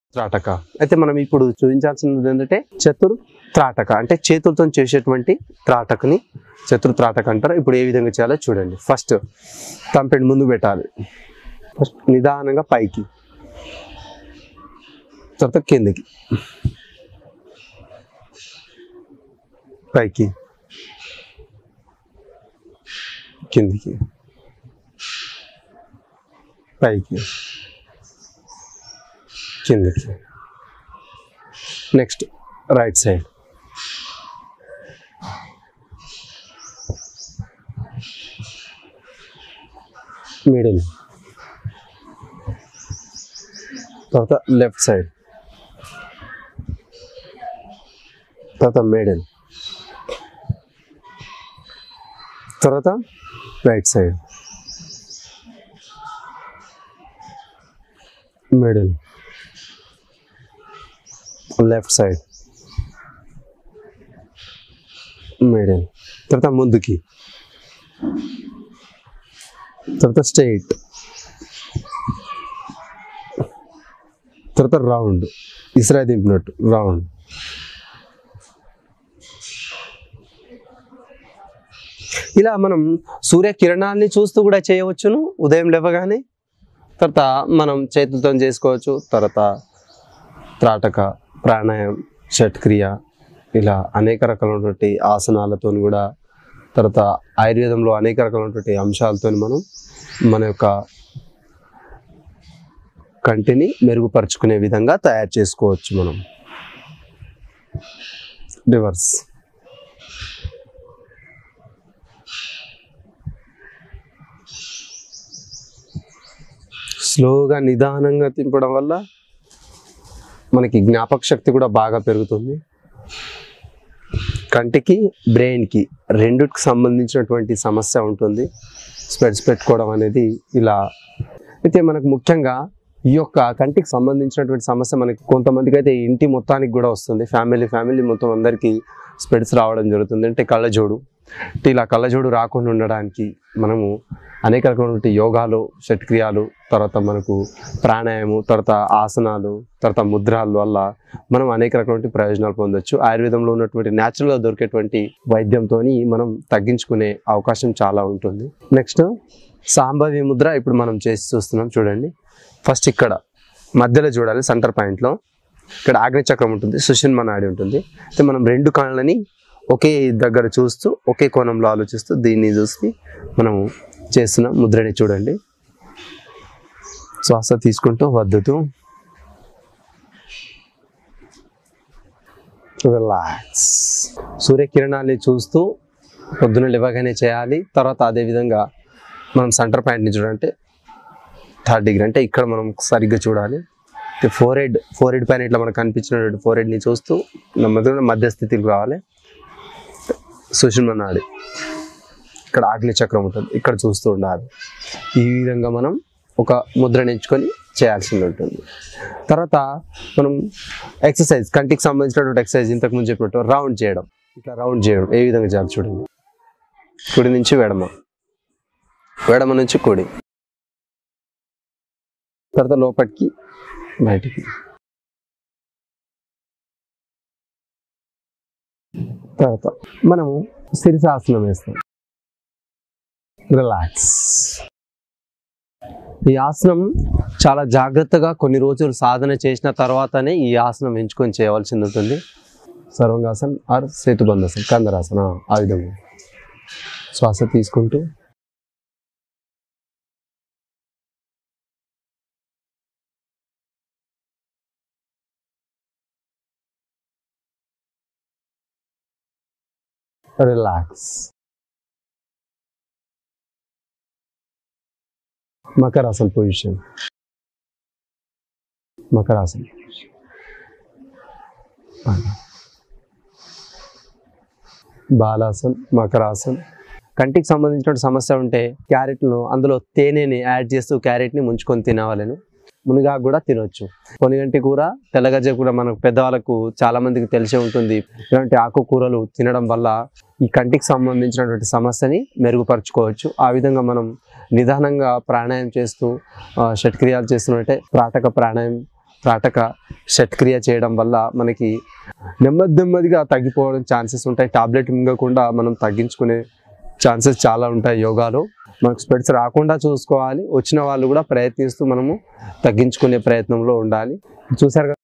త్రాటక అయితే మనం ఇప్పుడు చూపించాల్సినది ఏంటంటే చతుర్ త్రాటక అంటే చేతులతో చేసేటువంటి త్రాటకని చతుర్ త్రాటక అంటారు ఇప్పుడు ఏ విధంగా చేయాలో చూడండి ఫస్ట్ తంపెండి ముందు పెట్టాలి ఫస్ట్ నిదానంగా పైకి తర్వాత కిందకి పైకి కిందికి పైకి కిందకి నెక్స్ట్ రైట్ సైడ్ మిడిల్ తర్వాత లెఫ్ట్ సైడ్ తర్వాత మిడిల్ తర్వాత right side middle left side middle తర్వాత ముందుకి తర్వాత స్ట్రైట్ తర్వాత రౌండ్ ఇస్రా దింపినట్టు రౌండ్ ఇలా మనం సూర్యకిరణాన్ని చూస్తూ కూడా చేయవచ్చును ఉదయం లేవగానే తర్వాత మనం చేతులతో చేసుకోవచ్చు తర్వాత త్రాటక ప్రాణాయామం షట్క్రియ ఇలా అనేక రకాలైనటువంటి ఆసనాలతో కూడా తర్వాత ఆయుర్వేదంలో అనేక రకాలైనటువంటి అంశాలతో మనం మన యొక్క కంటిని మెరుగుపరుచుకునే విధంగా తయారు చేసుకోవచ్చు మనం రివర్స్ స్లోగా నిదానంగా తింపడం వల్ల మనకి జ్ఞాపక శక్తి కూడా బాగా పెరుగుతుంది కంటికి బ్రెయిన్కి రెండిటికి సంబంధించినటువంటి సమస్య ఉంటుంది స్పెడ్స్ పెట్టుకోవడం అనేది ఇలా అయితే మనకు ముఖ్యంగా ఈ యొక్క కంటికి సంబంధించినటువంటి సమస్య మనకి కొంతమందికి అయితే ఇంటి మొత్తానికి కూడా వస్తుంది ఫ్యామిలీ ఫ్యామిలీ మొత్తం అందరికీ స్పెడ్స్ రావడం జరుగుతుంది అంటే కళ్ళజోడు అంటే ఇలా కళ్ళజోడు రాకుండా ఉండడానికి మనము అనేక రకమైనటువంటి యోగాలు షట్క్రియాలు తర్వాత మనకు ప్రాణాయామం తర్వాత ఆసనాలు తర్వాత ముద్రాల వల్ల మనం అనేక రకమైన ప్రయోజనాలు పొందొచ్చు ఆయుర్వేదంలో ఉన్నటువంటి న్యాచురల్గా దొరికేటువంటి వైద్యంతో మనం తగ్గించుకునే అవకాశం చాలా ఉంటుంది నెక్స్ట్ సాంభవి ముద్ర ఇప్పుడు మనం చేసి చూస్తున్నాం చూడండి ఫస్ట్ ఇక్కడ మధ్యలో చూడాలి సెంటర్ పాయింట్లో ఇక్కడ ఆగ్నేయచక్రం ఉంటుంది సుషిన్మ నాడి ఉంటుంది అయితే మనం రెండు కాళ్ళని ఒకే దగ్గర చూస్తూ ఒకే కోణంలో ఆలోచిస్తూ దీన్ని చూసి మనము చేస్తున్న ముద్రని చూడండి శ్వాస తీసుకుంటూ వద్దుతూ రిలాక్స్ సూర్యకిరణాన్ని చూస్తూ పొద్దున లేవగానే చేయాలి తర్వాత అదేవిధంగా మనం సెంటర్ పాయింట్ని చూడాలంటే థర్డ్ డిగ్రీ అంటే ఇక్కడ మనం సరిగ్గా చూడాలి ఫోర్ హెడ్ ఫోర్ హెడ్ పైన ఇట్లా మనకు కనిపించినటువంటి ఫోర్ హెడ్ని చూస్తూ నెమ్మదిగా మధ్యస్థితికి రావాలి సుషుమ్న నాడి ఇక్కడ ఆగ్ని చక్రం ఉంటుంది ఇక్కడ చూస్తూ ఉండాలి ఈ విధంగా మనం ఒక ముద్రని ఎంచుకొని చేయాల్సింది ఉంటుంది తర్వాత మనం ఎక్సర్సైజ్ కంటికి సంబంధించినటువంటి ఎక్సర్సైజ్ ఇంతకు ముందు చెప్పినట్టు రౌండ్ చేయడం ఇట్లా రౌండ్ చేయడం ఏ విధంగా చేయాలి చూడండి కుడి నుంచి వెడమ వెడమ నుంచి కుడి తర్వాత లోపలికి బయటికి తర్వాత మనము శిరసాసనం వేస్తాం రిలాక్స్ ఈ ఆసనం చాలా జాగ్రత్తగా కొన్ని రోజులు సాధన చేసిన తర్వాతనే ఈ ఆసనం ఎంచుకొని చేయవలసింది ఉంటుంది సర్వంగాసన్ ఆర్ సేతుబంధాసన్ కందరాసన ఆ విధంగా శ్వాస తీసుకుంటూ రిలాక్స్ మకరాసన్ పొజిషన్ మకరాసన్ బాలాసన్ మకరాసన్ కంటికి సంబంధించిన సమస్య ఉంటే క్యారెట్ను అందులో తేనెని యాడ్ చేస్తూ క్యారెట్ని ముంచుకొని తినవాలను మునిగా కూడా తినొచ్చు పొనిగంటి కూర తెల్లగజ్జ కూర మనకు పెద్దవాళ్ళకు చాలా మందికి తెలిసే ఉంటుంది ఇలాంటి ఆకుకూరలు తినడం వల్ల ఈ కంటికి సంబంధించినటువంటి సమస్యని మెరుగుపరచుకోవచ్చు ఆ విధంగా మనం నిదానంగా ప్రాణాయామం చేస్తూ ఆ, షట్క్రియాలు చేస్తున్నట్టే ప్రాటక ప్రాణాయామం త్రాటక షట్క్రియ చేయడం వల్ల మనకి నెమ్మది నెమ్మదిగా తగ్గిపోవడం ఛాన్సెస్ ఉంటాయి టాబ్లెట్ మింగకుండా మనం తగ్గించుకునే ఛాన్సెస్ చాలా ఉంటాయి యోగాలో మనకు స్పెడ్స్ రాకుండా చూసుకోవాలి వచ్చిన వాళ్ళు కూడా ప్రయత్నిస్తూ మనము తగ్గించుకునే ప్రయత్నంలో ఉండాలి చూసారు కదా